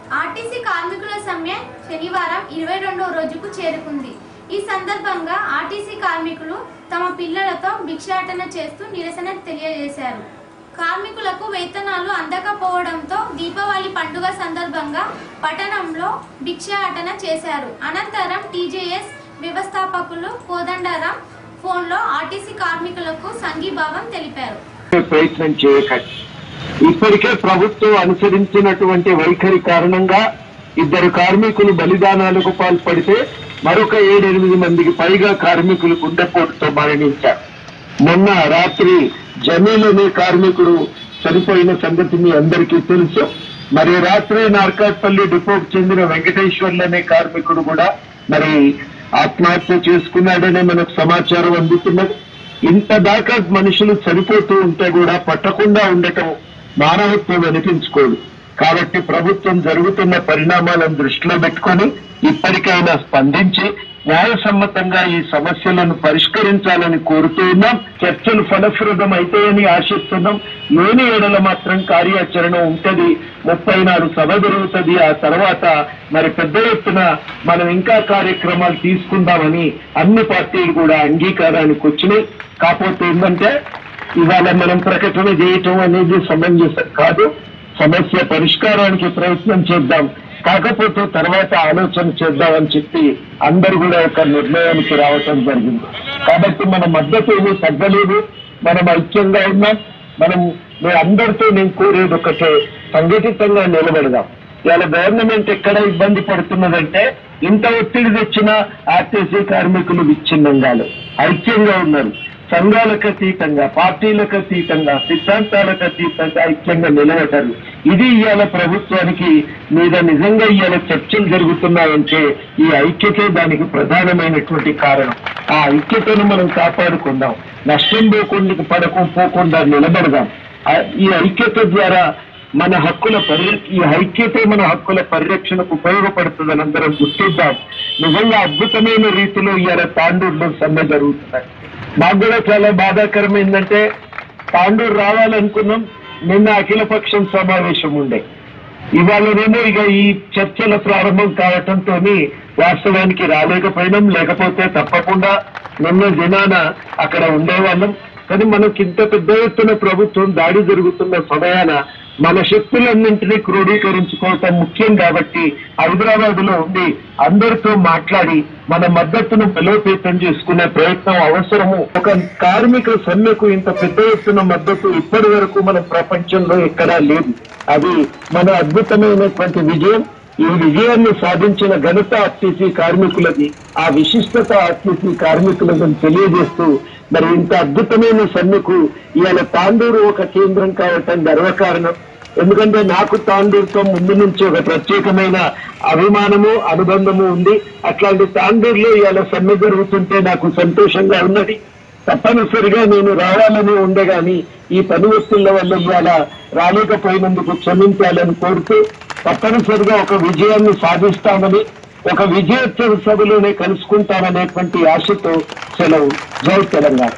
RTC కార్మికుల సమ్మె శనివారం ఇరవై రెండవ రోజుకు చేరుకుంది ఈ సందర్భంగా ఆర్టీసీ కార్మికులు తమ పిల్లలతో భిక్షాటన చేస్తూ నిరసన తెలియజేశారు కార్మికులకు వేతనాలు అందకపోవడంతో దీపావళి పండుగ సందర్భంగా పట్టణంలో భిక్షాటన చేశారు అనంతరం టీజేఎస్ వ్యవస్థాపకులు కోదండరాం ఫోన్లో ఆర్టీసీ కార్మికులకు సంఘీభావం తెలిపారు ప్రయత్నం చేయకండి ఇప్పటికే ప్రభుత్వం అనుసరించినటువంటి వైఖరి కారణంగా ఇద్దరు కార్మికులు బలిదానాలకు పాల్పడితే మరొక ఏడెనిమిది మందికి పైగా కార్మికులు గుండెపోటుతో మరణించారు మొన్న రాత్రి జమీల్ అనే కార్మికుడు చనిపోయిన సంగతి మీ అందరికీ తెలుసు మరి రాత్రి నార్కాట్పల్లి డిపోకు చెందిన వెంకటేశ్వర్లు అనే కార్మికుడు కూడా మరి ఆత్మహత్య చేసుకున్నాడనే మనకు సమాచారం అందుతున్నది ఇంత దాకా మనుషులు చనిపోతూ ఉంటే కూడా పట్టకుండా ఉండటం మానవత్వం అనిపించుకోదు కాబట్టి ప్రభుత్వం జరుగుతున్న పరిణామాలను దృష్టిలో పెట్టుకొని ఇప్పటికైనా స్పందించి న్యాయసమ్మతంగా ఈ సమస్యలను పరిష్కరించాలని కోరుతూ ఉన్నాం చర్చలు ఫలప్రదం అయితాయని ఆశిస్తున్నాం లేని ఏడల మాత్రం కార్యాచరణ ఉంటది ముప్పై నాలుగు సభ జరుగుతుంది ఆ తర్వాత మరి పెద్ద ఎత్తున మనం ఇంకా కార్యక్రమాలు తీసుకుందామని అన్ని పార్టీలు కూడా అంగీకారానికి వచ్చినాయి కాకపోతే ఏంటంటే ఇవాళ మనం ప్రకటన చేయటం అనేది సమంజసం కాదు సమస్య పరిష్కారానికి ప్రయత్నం చేద్దాం కాకపోతే తర్వాత ఆలోచన చేద్దామని చెప్పి అందరూ కూడా ఒక నిర్ణయానికి రావటం జరిగింది కాబట్టి మన మద్దతు ఏమీ తగ్గలేదు మనం ఐక్యంగా ఉన్నాం మనం మీ అందరితో నేను కోరేది ఒకటే సంఘటితంగా నిలబడదాం ఇవాళ గవర్నమెంట్ ఎక్కడ ఇబ్బంది పడుతున్నదంటే ఇంత ఒత్తిడి తెచ్చినా ఆర్టీసీ కార్మికులు విచ్ఛిన్నంగా లేరు. ఐక్యంగా ఉన్నారు సంఘాలకు అతీతంగా పార్టీలకు అతీతంగా సిద్ధాంతాలకు అతీతంగా ఐక్యంగా నిలబడ్డారు ఇది ఇవాళ ప్రభుత్వానికి మీద నిజంగా ఇవాళ చర్చలు జరుగుతున్నాయంటే ఈ ఐక్యతే దానికి ప్రధానమైనటువంటి కారణం ఆ ఐక్యతను మనం కాపాడుకుందాం నష్టం పోకుండా పడకు పోకుండా నిలబడదాం ఆ- ఈ ఐక్యత ద్వారా మన హక్కుల పరి ఈ ఐక్యతే మన హక్కుల పరిరక్షణకు ఉపయోగపడుతుందని అందరం గుర్తిద్దాం నిజంగా అద్భుతమైన రీతిలో ఇవాళ తాండూరులో సమ్మె జరుగుతున్నాయి మాకు కూడా చాలా బాధాకరం ఏంటంటే తాండూరు రావాలనుకున్నాం నిన్న అఖిలపక్షం సమావేశం ఉండే ఇవాళనేమో ఇక ఈ చర్చల ప్రారంభం కావటంతో వాస్తవానికి రాలేకపోయినాం లేకపోతే తప్పకుండా నిన్న దినాన అక్కడ ఉండేవాళ్ళం కానీ మనకి ఇంత పెద్ద ఎత్తున ప్రభుత్వం దాడి జరుగుతున్న సమయాన మన శక్తులన్నింటినీ క్రోడీకరించుకోవటం ముఖ్యం కాబట్టి హైదరాబాద్ లో ఉండి అందరితో మాట్లాడి మన మద్దతును బలోపేతం చేసుకునే ప్రయత్నం అవసరము ఒక కార్మిక సమ్మెకు ఇంత పెద్ద ఎత్తున మద్దతు ఇప్పటి వరకు మన ప్రపంచంలో ఎక్కడా లేదు అది మన అద్భుతమైనటువంటి విజయం ఈ విజయాన్ని సాధించిన ఘనత ఆర్టీసీ కార్మికులది ఆ విశిష్టత ఆర్టీసీ కార్మికులకు తెలియజేస్తూ మరి ఇంత అద్భుతమైన సమ్మెకు ఇవాళ తాండూరు ఒక కేంద్రం కావటం గర్వకారణం ఎందుకంటే నాకు తాండూరుతో ముందు నుంచి ఒక ప్రత్యేకమైన అభిమానము అనుబంధము ఉంది అట్లాంటి తాండూరులో ఇవాళ సమ్మె జరుగుతుంటే నాకు సంతోషంగా ఉన్నది తప్పనిసరిగా నేను రావాలని ఉండే గాని ఈ పని ఒత్తిళ్ల వల్ల ఇవాళ రాలేకపోయినందుకు క్షమించాలని కోరుతూ తప్పనిసరిగా ఒక విజయాన్ని సాధిస్తామని ఒక విజయోత్సవ సభలోనే కలుసుకుంటామనేటువంటి ఆశతో సెలవు జై తెలంగాణ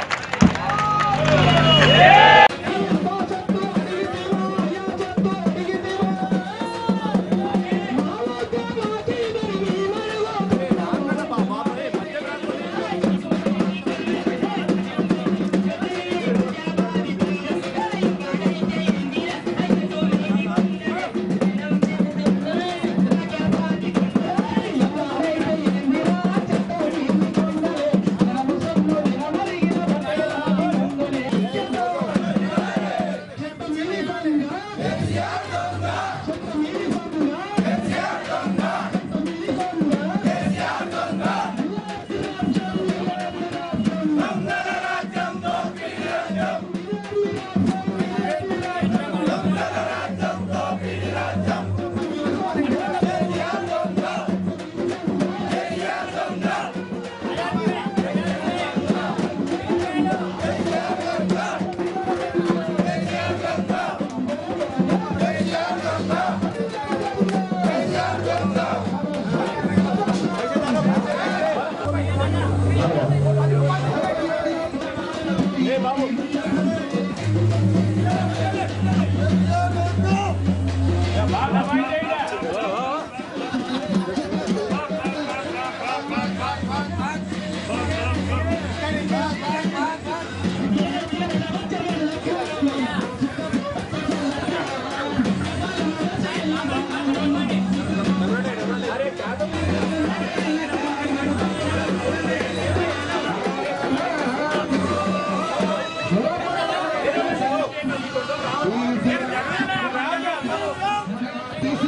Thank you.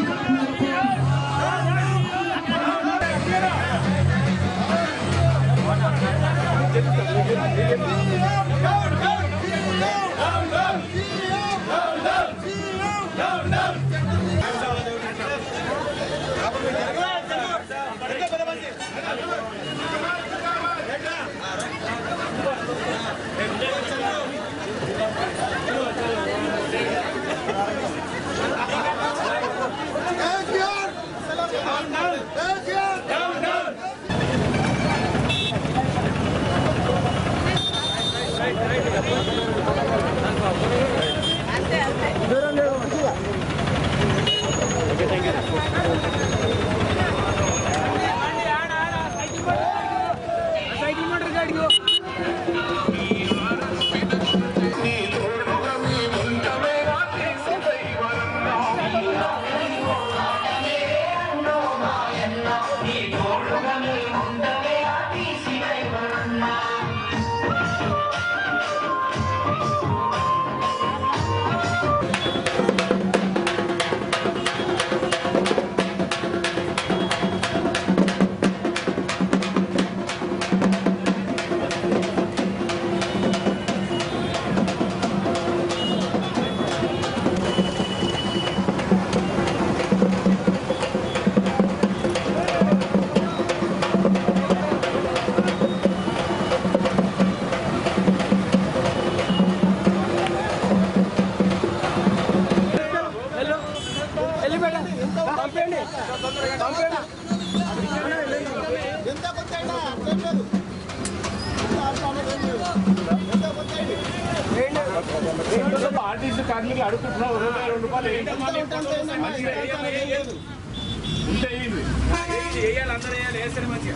ఆర్టీసీ కార్మికులు అడుగుతున్నావు ఇరవై రెండు రూపాయలు ఏంటమ్మా నీ ఫోటో వస్తే మంచిగా వేయాలి, వేయలేదు. ఉంటే వేయండి. వేయండి, వేయాలి అందరూ వేయాలి వేస్తారు మంచిగా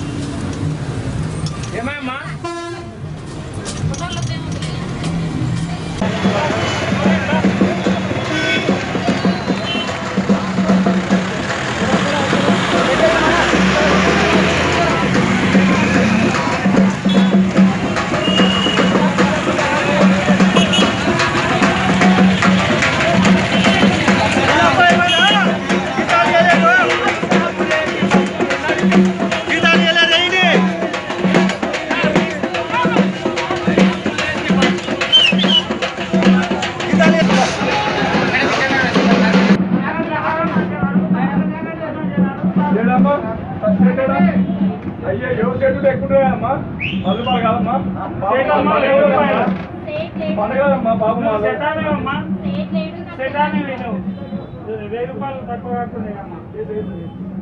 ఏమమ్మా ఏడమ్మా ఫస్ట్ ఏడా? అయ్యో ఎవరు చెట్టు ఎక్కుంటాయమ్మా మళ్ళీ బాగా కాదమ్మా పండగమ్మా బాబు మాది. సెటానే విను వెయ్యి రూపాయలు తక్కువ కాకుండా అమ్మా